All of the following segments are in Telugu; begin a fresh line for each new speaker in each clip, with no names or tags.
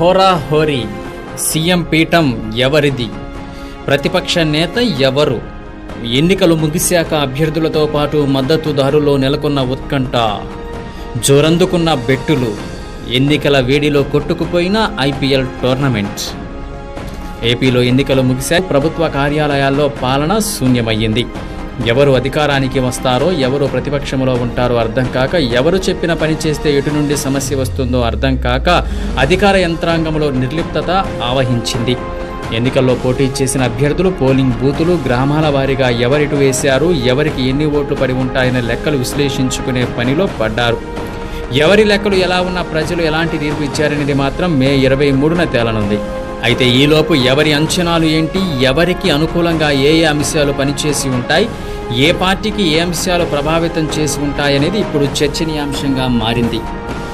హోరాహోరీ సీఎం పీఠం ఎవరిది ప్రతిపక్ష నేత ఎవరు ఎన్నికలు ముగిశాక అభ్యర్థులతో పాటు మద్దతుదారులో నెలకొన్న ఉత్కంఠ జోరందుకున్న బెట్టులు ఎన్నికల వేడిలో కొట్టుకుపోయిన ఐపీఎల్ టోర్నమెంట్ ఏపీలో ఎన్నికలు ముగిశాయి ప్రభుత్వ కార్యాలయాల్లో పాలన శూన్యమయ్యింది ఎవరు అధికారానికి వస్తారో ఎవరు ప్రతిపక్షంలో ఉంటారో అర్థం కాక ఎవరు చెప్పిన పని చేస్తే ఎటు నుండి సమస్య వస్తుందో అర్థం కాక అధికార యంత్రాంగంలో నిర్లిప్తత ఆవహించింది ఎన్నికల్లో పోటీ చేసిన అభ్యర్థులు పోలింగ్ బూతులు గ్రామాల వారీగా ఎవరిటు వేశారు ఎవరికి ఎన్ని ఓట్లు పడి ఉంటాయనే లెక్కలు విశ్లేషించుకునే పనిలో పడ్డారు ఎవరి లెక్కలు ఎలా ఉన్నా ప్రజలు ఎలాంటి తీర్పు ఇచ్చారనేది మాత్రం మే ఇరవై మూడున తేలనుంది అయితే ఈలోపు ఎవరి అంచనాలు ఏంటి ఎవరికి అనుకూలంగా ఏ ఏ అంశాలు పనిచేసి ఉంటాయి ఏ పార్టీకి ఏ అంశాలు ప్రభావితం చేసి ఉంటాయనేది ఇప్పుడు చర్చనీయాంశంగా మారింది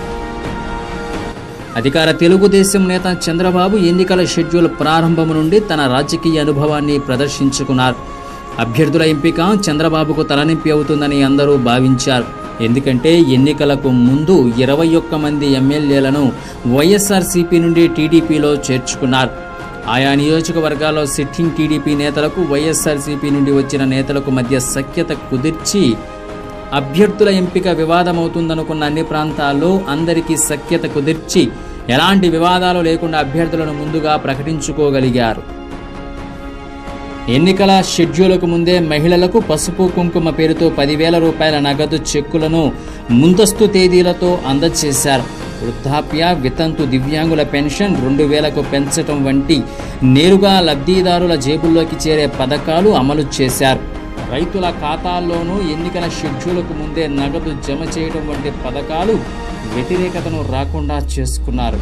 అధికార తెలుగుదేశం నేత చంద్రబాబు ఎన్నికల షెడ్యూల్ ప్రారంభం నుండి తన రాజకీయ అనుభవాన్ని ప్రదర్శించుకున్నారు అభ్యర్థుల ఎంపిక చంద్రబాబుకు తలనింపి అవుతుందని అందరూ భావించారు ఎందుకంటే ఎన్నికలకు ముందు ఇరవై ఒక్క మంది ఎమ్మెల్యేలను వైఎస్ఆర్సీపీ నుండి టీడీపీలో చేర్చుకున్నారు ఆయా నియోజకవర్గాల్లో సిట్టింగ్ టీడీపీ నేతలకు వైఎస్ఆర్సీపీ నుండి వచ్చిన నేతలకు మధ్య సఖ్యత కుదిర్చి అభ్యర్థుల ఎంపిక వివాదమవుతుందనుకున్న అన్ని ప్రాంతాల్లో అందరికీ సఖ్యత కుదిర్చి ఎలాంటి వివాదాలు లేకుండా అభ్యర్థులను ముందుగా ప్రకటించుకోగలిగారు ఎన్నికల షెడ్యూలుకు ముందే మహిళలకు పసుపు కుంకుమ పేరుతో పదివేల రూపాయల నగదు చెక్కులను ముందస్తు తేదీలతో అందజేశారు వృద్ధాప్య వితంతు దివ్యాంగుల పెన్షన్ రెండు వేలకు పెంచడం వంటి నేరుగా లబ్ధిదారుల జేబుల్లోకి చేరే పథకాలు అమలు చేశారు రైతుల ఖాతాల్లోనూ ఎన్నికల షెడ్యూలుకు ముందే నగదు జమ చేయడం వంటి పథకాలు వ్యతిరేకతను రాకుండా చేసుకున్నారు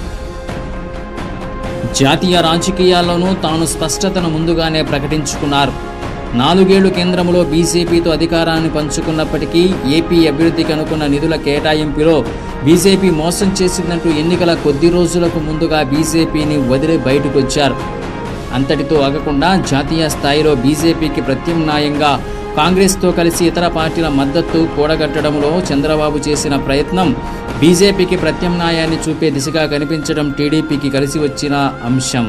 జాతీయ రాజకీయాల్లోనూ తాను స్పష్టతను ముందుగానే ప్రకటించుకున్నారు నాలుగేళ్లు కేంద్రంలో బీజేపీతో అధికారాన్ని పంచుకున్నప్పటికీ ఏపీ అభివృద్ధికి అనుకున్న నిధుల కేటాయింపులో బీజేపీ మోసం చేసిందంటూ ఎన్నికల కొద్ది రోజులకు ముందుగా బీజేపీని వదిలి బయటకొచ్చారు అంతటితో ఆగకుండా జాతీయ స్థాయిలో బీజేపీకి ప్రత్యామ్నాయంగా కాంగ్రెస్తో కలిసి ఇతర పార్టీల మద్దతు కూడగట్టడంలో చంద్రబాబు చేసిన ప్రయత్నం బీజేపీకి ప్రత్యామ్నాయాన్ని చూపే దిశగా కనిపించడం టీడీపీకి కలిసి వచ్చిన అంశం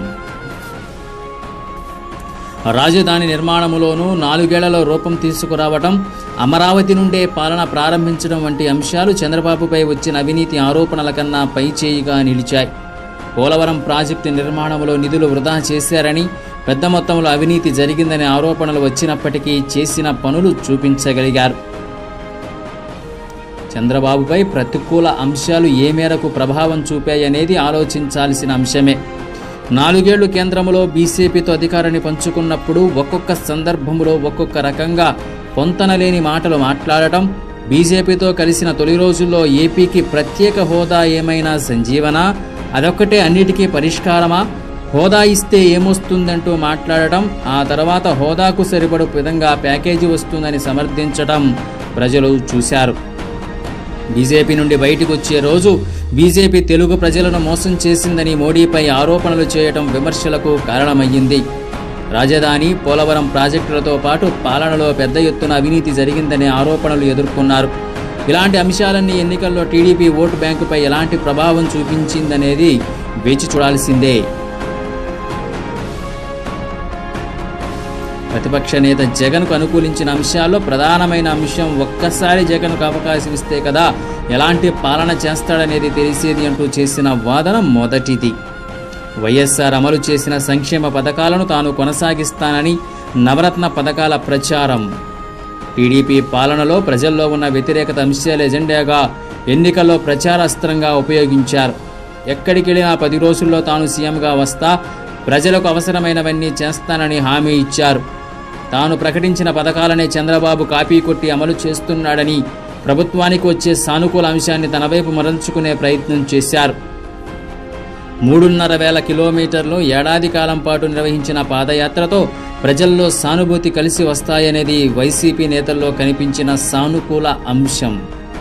రాజధాని నిర్మాణములోనూ నాలుగేళ్లలో రూపం తీసుకురావటం అమరావతి నుండే పాలన ప్రారంభించడం వంటి అంశాలు చంద్రబాబుపై వచ్చిన అవినీతి ఆరోపణల కన్నా పైచేయిగా నిలిచాయి పోలవరం ప్రాజెక్టు నిర్మాణంలో నిధులు వృధా చేశారని పెద్ద మొత్తంలో అవినీతి జరిగిందనే ఆరోపణలు వచ్చినప్పటికీ చేసిన పనులు చూపించగలిగారు చంద్రబాబుపై ప్రతికూల అంశాలు ఏ మేరకు ప్రభావం చూపాయనేది ఆలోచించాల్సిన అంశమే నాలుగేళ్లు కేంద్రంలో బీజేపీతో అధికారాన్ని పంచుకున్నప్పుడు ఒక్కొక్క సందర్భంలో ఒక్కొక్క రకంగా పొంతనలేని మాటలు మాట్లాడటం బీజేపీతో కలిసిన తొలి రోజుల్లో ఏపీకి ప్రత్యేక హోదా ఏమైనా సంజీవనా అదొక్కటే అన్నిటికీ పరిష్కారమా హోదా ఇస్తే ఏమొస్తుందంటూ మాట్లాడటం ఆ తర్వాత హోదాకు సరిపడు విధంగా ప్యాకేజీ వస్తుందని సమర్థించటం ప్రజలు చూశారు బీజేపీ నుండి బయటకు వచ్చే రోజు బీజేపీ తెలుగు ప్రజలను మోసం చేసిందని మోడీపై ఆరోపణలు చేయటం విమర్శలకు కారణమయ్యింది రాజధాని పోలవరం ప్రాజెక్టులతో పాటు పాలనలో పెద్ద ఎత్తున అవినీతి జరిగిందనే ఆరోపణలు ఎదుర్కొన్నారు ఇలాంటి అంశాలన్నీ ఎన్నికల్లో టీడీపీ ఓటు బ్యాంకుపై ఎలాంటి ప్రభావం చూపించిందనేది వేచి చూడాల్సిందే ప్రతిపక్ష నేత జగన్కు అనుకూలించిన అంశాల్లో ప్రధానమైన అంశం ఒక్కసారి జగన్కు అవకాశం ఇస్తే కదా ఎలాంటి పాలన చేస్తాడనేది తెలిసేది అంటూ చేసిన వాదన మొదటిది వైఎస్ఆర్ అమలు చేసిన సంక్షేమ పథకాలను తాను కొనసాగిస్తానని నవరత్న పథకాల ప్రచారం టీడీపీ పాలనలో ప్రజల్లో ఉన్న వ్యతిరేకత అంశాల ఎజెండాగా ఎన్నికల్లో ప్రచారాస్త్రంగా ఉపయోగించారు ఎక్కడికి వెళ్ళినా పది రోజుల్లో తాను సీఎంగా వస్తా ప్రజలకు అవసరమైనవన్నీ చేస్తానని హామీ ఇచ్చారు తాను ప్రకటించిన పథకాలనే చంద్రబాబు కాపీ కొట్టి అమలు చేస్తున్నాడని ప్రభుత్వానికి వచ్చే సానుకూల అంశాన్ని తన వైపు మరల్చుకునే ప్రయత్నం చేశారు మూడున్నర వేల కిలోమీటర్లు ఏడాది కాలం పాటు నిర్వహించిన పాదయాత్రతో ప్రజల్లో సానుభూతి కలిసి వస్తాయనేది వైసీపీ నేతల్లో కనిపించిన సానుకూల అంశం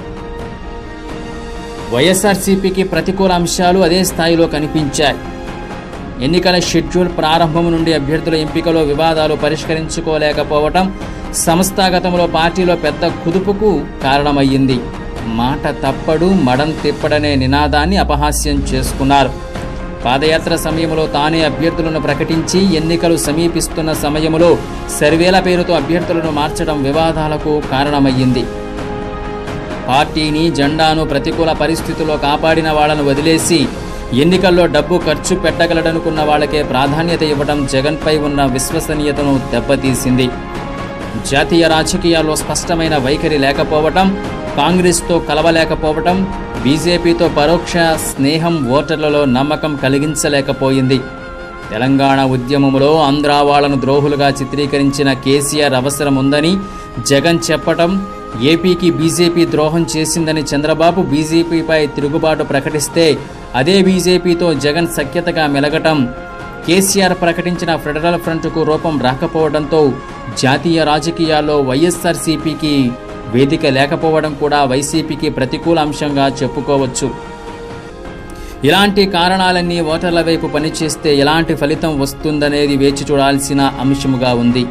వైఎస్ఆర్సీపీకి ప్రతికూల అంశాలు అదే స్థాయిలో కనిపించాయి ఎన్నికల షెడ్యూల్ ప్రారంభం నుండి అభ్యర్థుల ఎంపికలో వివాదాలు పరిష్కరించుకోలేకపోవటం సంస్థాగతంలో పార్టీలో పెద్ద కుదుపుకు కారణమయ్యింది మాట తప్పడు మడం తిప్పడనే నినాదాన్ని అపహాస్యం చేసుకున్నారు పాదయాత్ర సమయంలో తానే అభ్యర్థులను ప్రకటించి ఎన్నికలు సమీపిస్తున్న సమయంలో సర్వేల పేరుతో అభ్యర్థులను మార్చడం వివాదాలకు కారణమయ్యింది పార్టీని జెండాను ప్రతికూల పరిస్థితుల్లో కాపాడిన వాళ్ళను వదిలేసి ఎన్నికల్లో డబ్బు ఖర్చు పెట్టగలడనుకున్న వాళ్ళకే ప్రాధాన్యత ఇవ్వడం జగన్పై ఉన్న విశ్వసనీయతను దెబ్బతీసింది జాతీయ రాజకీయాల్లో స్పష్టమైన వైఖరి లేకపోవటం కాంగ్రెస్తో కలవలేకపోవటం బీజేపీతో పరోక్ష స్నేహం ఓటర్లలో నమ్మకం కలిగించలేకపోయింది తెలంగాణ ఉద్యమంలో ఆంధ్రా వాళ్లను ద్రోహులుగా చిత్రీకరించిన కేసీఆర్ అవసరం ఉందని జగన్ చెప్పటం ఏపీకి బీజేపీ ద్రోహం చేసిందని చంద్రబాబు బీజేపీపై తిరుగుబాటు ప్రకటిస్తే అదే బీజేపీతో జగన్ సఖ్యతగా మెలగటం కేసీఆర్ ప్రకటించిన ఫెడరల్ ఫ్రంట్కు రూపం రాకపోవడంతో జాతీయ రాజకీయాల్లో వైఎస్ఆర్సీపీకి వేదిక లేకపోవడం కూడా వైసీపీకి ప్రతికూల అంశంగా చెప్పుకోవచ్చు ఇలాంటి కారణాలన్నీ ఓటర్ల వైపు పనిచేస్తే ఎలాంటి ఫలితం వస్తుందనేది వేచి చూడాల్సిన అంశముగా ఉంది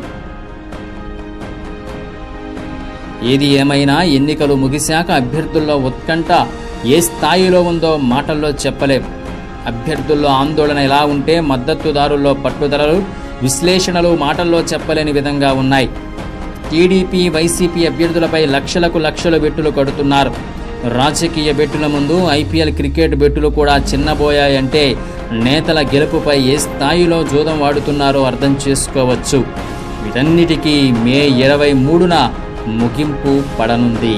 ఏది ఏమైనా ఎన్నికలు ముగిశాక అభ్యర్థుల్లో ఉత్కంఠ ఏ స్థాయిలో ఉందో మాటల్లో చెప్పలేం అభ్యర్థుల్లో ఆందోళన ఎలా ఉంటే మద్దతుదారుల్లో పట్టుదలలు విశ్లేషణలు మాటల్లో చెప్పలేని విధంగా ఉన్నాయి టీడీపీ వైసీపీ అభ్యర్థులపై లక్షలకు లక్షల బెట్టులు కడుతున్నారు రాజకీయ బెట్టుల ముందు ఐపీఎల్ క్రికెట్ బెట్టులు కూడా చిన్నబోయాయంటే నేతల గెలుపుపై ఏ స్థాయిలో జూదం వాడుతున్నారో అర్థం చేసుకోవచ్చు వీటన్నిటికీ మే ఇరవై మూడున ముగింపు పడనుంది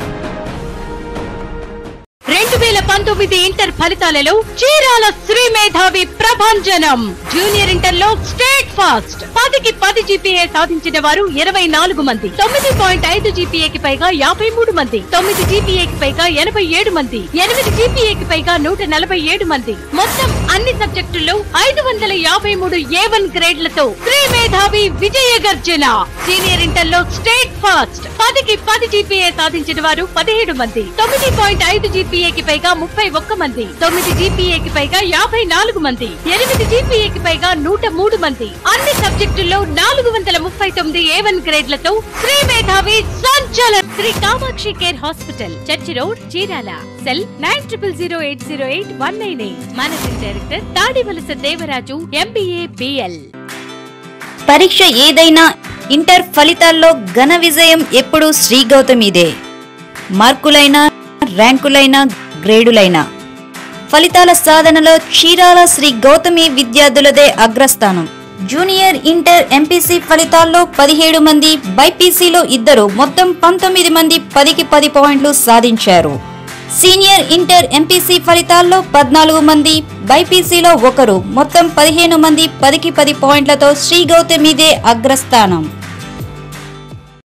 రెండు వేల పంతొమ్మిది ఇంటర్ ఫలితాలలో చీరాల శ్రీ మేధావి ప్రభంజనం జూనియర్ ఇంటర్ లో స్టేట్ ఫాస్ట్ పదికి పది జీపీఏ సాధించిన వారు ఇరవై నాలుగు మంది తొమ్మిది పాయింట్ ఐదు జీపీఏకి పైగా యాభై మూడు మంది తొమ్మిది జీపీఏకి పైగా ఎనభై ఏడు మంది ఎనిమిది జీపీఏకి పైగా నూట నలభై ఏడు మంది మొత్తం అన్ని సబ్జెక్టుల్లో ఐదు వందల యాభై మూడు ఏ వన్ గ్రేడ్లతో శ్రీ మేధావి విజయ గర్జన సీనియర్ ఇంటర్ లో స్టేట్ ఫాస్ట్ పదికి పది జీపీఏ సాధించిన వారు పదిహేడు మంది తొమ్మిది పాయింట్ ఐదు జీపీఏకి పైగా ముప్పై ఒక్క మంది తొమ్మిది జీపీఏకి పైగా యాభై నాలుగు మంది ఎనిమిది జీపీఏకి పైగా నూట మూడు మంది అన్ని సబ్జెక్టుల్లో నాలుగు వందల ముప్పై తొమ్మిది ఏ వన్ గ్రేడ్లతో శ్రీ మేధావి సంచలన్ Sri Kamakshi care hospital church road Chirala cell nine triple zero eight zero eight one nine eight managing director Tadivalasa Devaraju MBA BL
పరీక్ష ఏదైనా ఇంటర్ ఫలితాల్లో ఘన విజయం ఎప్పుడూ శ్రీ గౌతమిదే మార్కులైనా ర్యాంకులైనా గ్రేడులైనా ఫలితాల సాధనలో చీరాల శ్రీ గౌతమి విద్యార్థులదే అగ్రస్థానం జూనియర్ ఇంటర్ ఎంపీసీ ఫలితాల్లో పదిహేడు మంది బైపీసీలో ఇద్దరు మొత్తం పంతొమ్మిది మంది పదికి పది పాయింట్లు సాధించారు సీనియర్ ఇంటర్ ఎంపీసీ ఫలితాల్లో పద్నాలుగు మంది బైపీసీలో ఒకరు మొత్తం పదిహేను మంది పదికి పది పాయింట్లతో శ్రీ గౌతమిదే అగ్రస్థానం